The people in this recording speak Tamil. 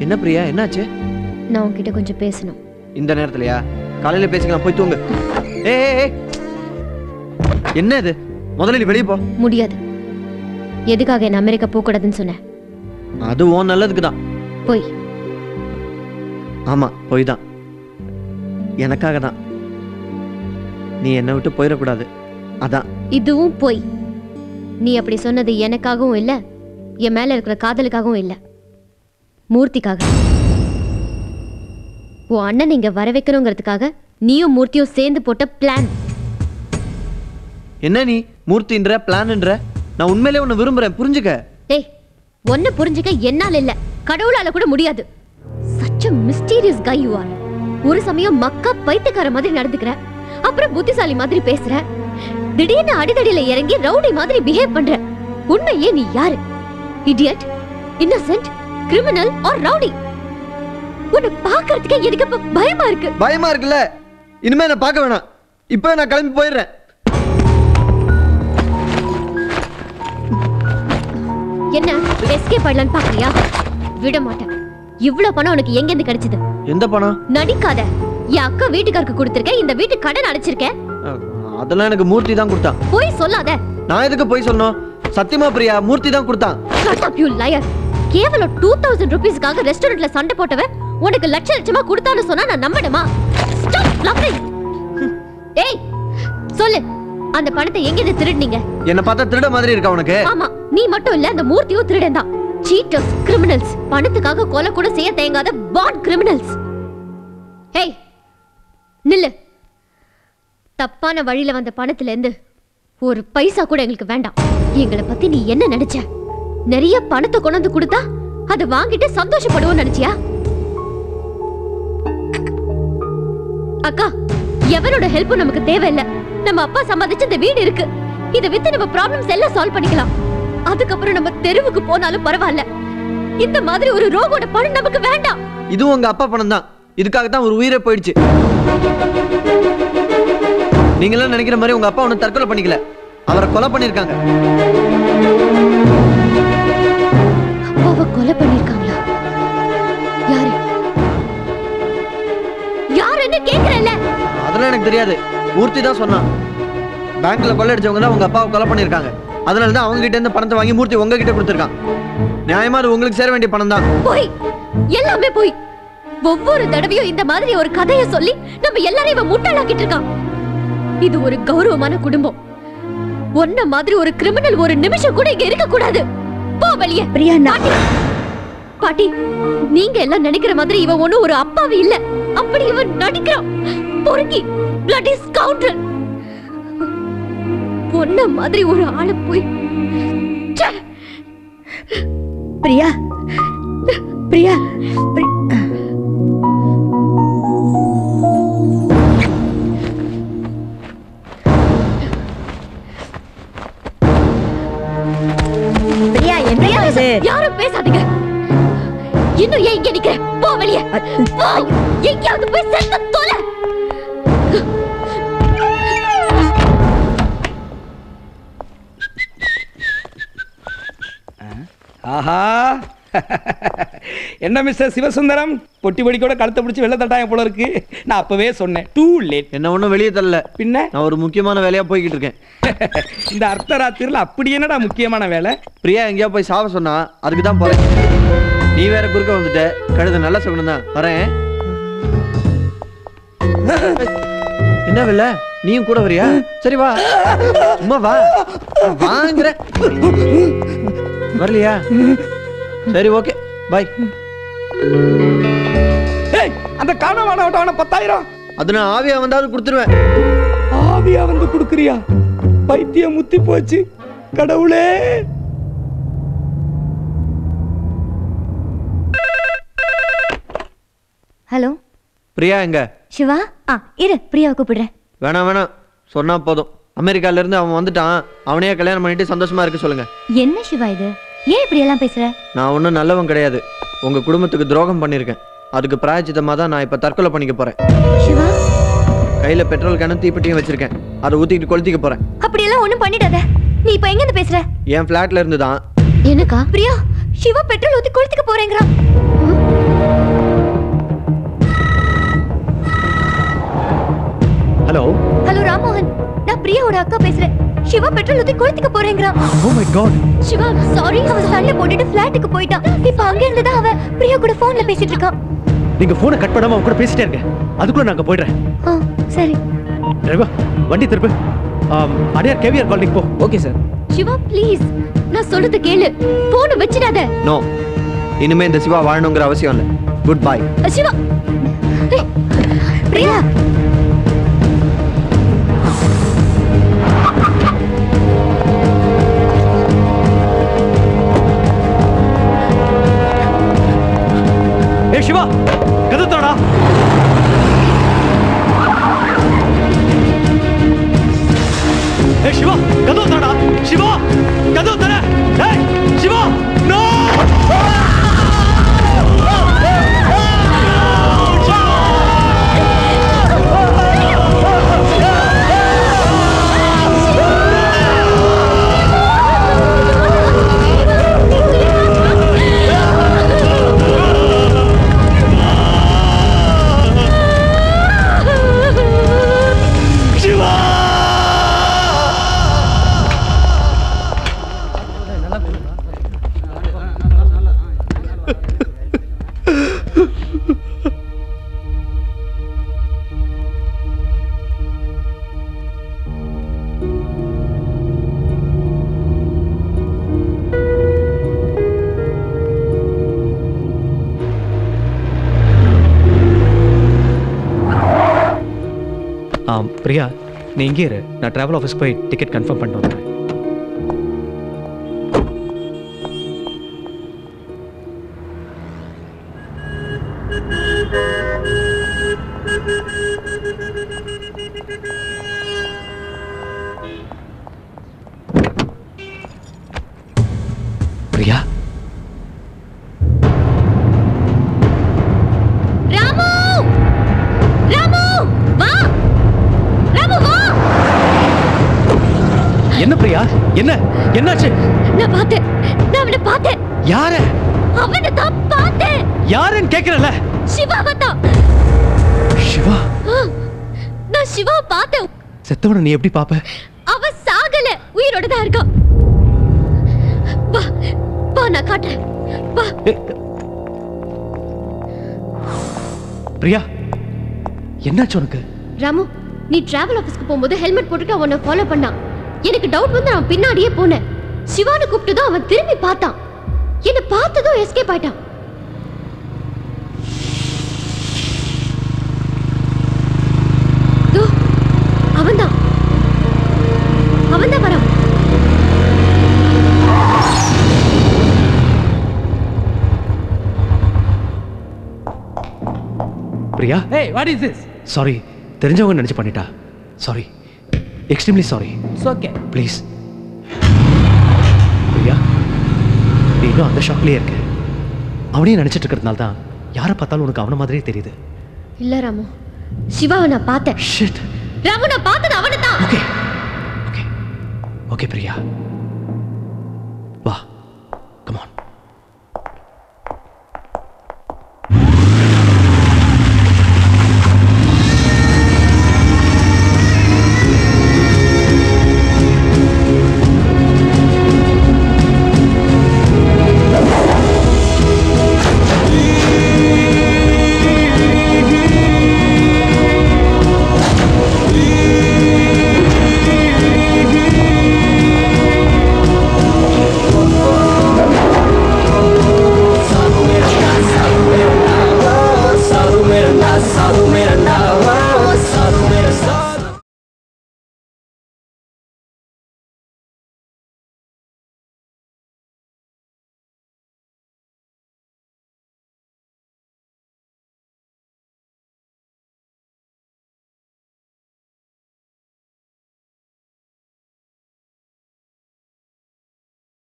என்ன பிரியா என்னாச்சு நான் உன்கிட்ட கொஞ்சம் பேசணும் இந்த நேரத்துலயா காலையில பேசிக்கலாம் போய் தூங்கு ஏய் ஏய், ஏய். என்ன இது முதல்ல நீ வெளியே போ முடியாது எதுக்காக என்ன அமெரிக்கா போகக்கூடாதுன்னு சொன்னேன் அது உன் நல்லதுக்கு தான் போய் ஆமா போய் தான் எனக்காக தான் நீ என்னை விட்டு போயிடக்கூடாது அதான் இதுவும் போய் நீ அப்படி சொன்னது எனக்காகவும் இல்ல என் மேல இருக்கிற காதலுக்காகவும் இல்ல மூர்த்திக்காக உன் அண்ணன் இங்க வர வைக்கணுங்கிறதுக்காக நீயும் மூர்த்தியும் சேர்ந்து போட்ட பிளான் என்ன நீ மூர்த்தின்ற பிளான்ன்ற நான் உண்மையிலே உன்னை விரும்புறேன் புரிஞ்சுக்க ஏய் ஒன்ன புரிஞ்சுக்க என்னால இல்ல கடவுளால கூட முடியாது such a mysterious guy you are ஒரு சமயம் மக்கா பைத்தியக்கார மாதிரி நடந்துக்கிற அப்புறம் புத்திசாலி மாதிரி பேசுற திடீர்னு அடிதடியில இறங்கி ரவுடி மாதிரி பிஹேவ் பண்ற உண்மையே நீ யாரு idiot innocent criminal or rowdy உன்னை பார்க்கறதுக்கே எனக்கு இப்ப பயமா இருக்கு பயமா இருக்குல்ல இனிமே நான் பார்க்க வேணாம் இப்போ நான் கிளம்பி போயிடுறேன் என்ன எஸ்கேப் ஆடலான்னு பாக்குறியா விட மாட்டேன் இவ்ளோ பணம் உனக்கு எங்க இருந்து கிடைச்சது எந்த பணம் நடிக்காத என் அக்கா வீட்டுக்காருக்கு கொடுத்திருக்கேன் இந்த வீட்டு கடன் அடைச்சிருக்கேன் அஹ், அதெல்லாம் எனக்கு மூர்த்தி தான் கொடுத்தான் போய் சொல்லாத நான் எதுக்கு போய் சொல்லணும் சத்தியமா பிரியா மூர்த்தி தான் கொடுத்தான் Shut up, you liar. கேவலம் டூ தௌசண்ட் ருபீஸ்க்காக ரெஸ்டாரண்ட்ல சண்டை போட்டவன் உனக்கு லட்ச லட்சமா கொடுத்தான்னு சொன்னா நான் நம்பணுமா Stop bluffing. ஏய் சொல்லு அந்த பணத்தை எங்க இருந்து திருடுனீங்க என்னை பார்த்தா திருட மாதிரி இருக்கா உனக்கு ஆமா நீ மட்டும் இல்ல அந்த மூர்த்தியும் திருடன் தான் சீட்டர்ஸ் கிரிமினல்ஸ் பணத்துக்காக கொலை கூட செய்ய தேங்காத பாண்ட் கிரிமினல்ஸ் ஏய் நில்லு தப்பான வழியில வந்த பணத்துல இருந்து ஒரு பைசா கூட எங்களுக்கு வேண்டாம் எங்களை பத்தி நீ என்ன நினைச்ச நிறைய பணத்தை கொண்டு வந்து கொடுத்தா அதை வாங்கிட்டு சந்தோஷப்படுவோம் நினைச்சியா அக்கா எவனோட ஹெல்ப்பும் நமக்கு தேவையில்ல நம்ம அப்பா சம்பாதிச்ச இந்த வீடு இருக்கு இத வித்து நம்ம ப்ராப்ளம்ஸ் எல்லாம் சால்வ் பண்ணிக்கலாம் அதுக்கப்புறம் நம்ம தெருவுக்கு போனாலும் பரவாயில்ல இந்த மாதிரி ஒரு ரோகோட பணம் நமக்கு வேண்டாம் இதுவும் உங்க அப்பா பணம் தான் இதுக்காக தான் ஒரு உயிரே போயிடுச்சு நீங்களாம் நினைக்கிற மாதிரி உங்க அப்பா ஒன்னும் தற்கொலை பண்ணிக்கல அவரை கொலை பண்ணிருக்காங்க அப்பாவை கொலை பண்ணிருக்காங்களா யாரு யாருன்னு கேக்குறேன்ல அதெல்லாம் எனக்கு தெரியாது மூர்த்தி தான் சொன்னான் பேங்க்ல கொள்ளையடிச்சவங்க தான் உங்க அப்பாவை கொலை பண்ணிருக்காங்க அதனால தான் அவங்க கிட்ட இருந்து பணத்தை வாங்கி மூர்த்தி உங்ககிட்ட கொடுத்துருக்கான் நியாயமா அது உங்களுக்கு சேர வேண்டிய பணம் தான் போய் எல்லாமே போய் ஒவ்வொரு தடவையும் இந்த மாதிரி ஒரு கதைய சொல்லி நம்ம எல்லாரையும் இவன் முட்டாளாக்கிட்டு இருக்கான் இது ஒரு கௌரவமான குடும்பம் ஒன்ன மாதிரி ஒரு கிரிமினல் ஒரு நிமிஷம் கூட இங்க இருக்க கூடாது போ வெளியே பிரியா பாட்டி பாட்டி நீங்க எல்லாம் நினைக்கிற மாதிரி இவன் ஒண்ணும் ஒரு அப்பாவி இல்ல அப்படி இவன் நடிக்கிறான் பொறுக்கி பிளட்டி ஸ்கவுண்டர் பொண்ண மாதிரி ஒரு ஆளை போய் ச்சே! பிரியா பிரியா பிரி- பிரியா என்ன இது யாரும் பேசாதீங்க இன்னும் ஏன் இங்க நிக்கிற போ வெளியே போ எங்கேயாவது போய் செத்து தொலை ஆஹா என்ன மிஸ்டர் சிவசுந்தரம் பொட்டி பொடி கூட கழுத்தை பிடிச்சி வெள்ள தட்டாயம் போல இருக்கு நான் அப்பவே சொன்னேன் டூ லேட் என்ன ஒன்றும் வெளியே தரல பின்ன நான் ஒரு முக்கியமான வேலையா போய்கிட்டு இருக்கேன் இந்த அர்த்தராத்திரில அப்படி என்னடா முக்கியமான வேலை பிரியா எங்கேயா போய் சாவ சொன்னா அதுக்கு தான் போறேன் நீ வேற குறுக்க வந்துட்ட கழுத நல்ல சொல்லணும் தான் வரேன் என்ன வெல்ல நீயும் கூட வரியா சரி வா சும்மா வா வாங்குற வரலையா சரி ஓகே பாய் ஏய் அந்த காணவான ஓட்டவன பத்தாயிரம் அது நான் ஆவியா வந்தாலும் கொடுத்துருவேன் ஆவியா வந்து கொடுக்குறியா பைத்தியம் முத்தி போச்சு கடவுளே ஹலோ பிரியா எங்க சிவா ஆ இரு பிரியாவை கூப்பிடுறேன் வேணாம் வேணாம் சொன்னா போதும் அமெரிக்கால இருந்து அவன் வந்துட்டான் அவனையே கல்யாணம் பண்ணிட்டு சந்தோஷமா இருக்க சொல்லுங்க என்ன சிவா இது ஏன் இப்படி எல்லாம் பேசுற நான் ஒன்றும் நல்லவன் கிடையாது உங்க குடும்பத்துக்கு துரோகம் பண்ணியிருக்கேன் அதுக்கு பிராயச்சித்தமாக தான் நான் இப்போ தற்கொலை பண்ணிக்க போறேன் சிவா கையில பெட்ரோல் கேனும் தீப்பெட்டியும் வச்சிருக்கேன் அதை ஊத்திக்கிட்டு கொளுத்திக்க போறேன் அப்படி எல்லாம் ஒண்ணும் பண்ணிடாத நீ இப்ப எங்க இருந்து பேசுற என் ஃபிளாட்ல இருந்து தான் எனக்கா பிரியா சிவா பெட்ரோல் ஊத்தி கொளுத்துக்க போறேங்கிறான் ஹலோ ஹலோ ராமோகன் நான் பிரியாவோட அக்கா பேசுறேன் சிவா பெட்ரோல் ஊத்தி குளத்துக்கு போறேங்கிறான் oh my God Shiva sorry அவன் சண்டை போட்டுட்டு ஃபிளாட்டுக்கு போயிட்டான் இப்ப அங்க இருந்து தான் அவன் பிரியா கூட போன்ல பேசிட்டு இருக்கான் நீங்க போனை கட் பண்ணாம அவங்க கூட பேசிட்டே இருங்க அதுக்குள்ள நான் அங்க போயிடுறேன் ஆ சரி டிரைவர் வண்டி திருப்பு ஆம், அடையார் கேவியர் காலனிக்கு போ ஓகே சார் சிவா ப்ளீஸ் நான் சொல்றது கேளு போன வச்சிடாத நோ இனிமே இந்த சிவா வாழணுங்கிற அவசியம் இல்லை குட் பை சிவா ஏய், பிரியா ஏ சிவா கதை தரடா ஏ சிவா கதவு தரடா சிவா கதவு தர ஏய் சிவா நோ சிவா ஆம் பிரியா நீ இங்கே இரு நான் டிராவல் ஆஃபீஸ் போய் டிக்கெட் கன்ஃபார்ம் பண்ணிட்டு வந்துடுறேன் பிரியா ராமு ராமு வா ராமு வா என்ன பிரியா என்ன என்னாச்சு நான் பார்த்தேன் நான் அவனை பார்த்தேன் யார அவனை தான் பார்த்தேன் யாருன்னு கேக்குறல சிவாவை தான் சிவா ஆ, நான் சிவாவை பார்த்தேன் செத்தவனை நீ எப்படி பாப்ப அவன் சாகல உயிரோட தான் இருக்கான் வா வா நான் காட்டுறேன் வா ஏ, பிரியா என்னாச்சு உனக்கு ராமு நீ டிராவல் ஆபீஸ்க்கு போகும்போது ஹெல்மெட் போட்டுட்டு அவனை ஃபாலோ பண்ணான் எனக்கு டவுட் வந்து நான் பின்னாடியே போனேன் சிவானை கூப்பிட்டதும் அவன் திரும்பி பார்த்தான் என்னை பார்த்ததும் எஸ்கேப் ஆயிட்டான் தோ, அவன்தான் அவன்தான் வரான் பிரியா ஏய் வாட் இஸ் திஸ் சாரி தெரிஞ்சவங்க நினைச்சு பண்ணிட்டா sorry extremely sorry it's okay please Priya நீ இன்னும் அந்த ஷாக்லயே இருக்க அவனையும் நினைச்சிட்டு இருக்கிறதுனால தான் யாரை பார்த்தாலும் உனக்கு அவன மாதிரியே தெரியுது இல்ல ராமு சிவாவை நான் பார்த்தேன் ஷிட் ராமு நான் பார்த்தது அவனை தான் ஓகே ஓகே ஓகே பிரியா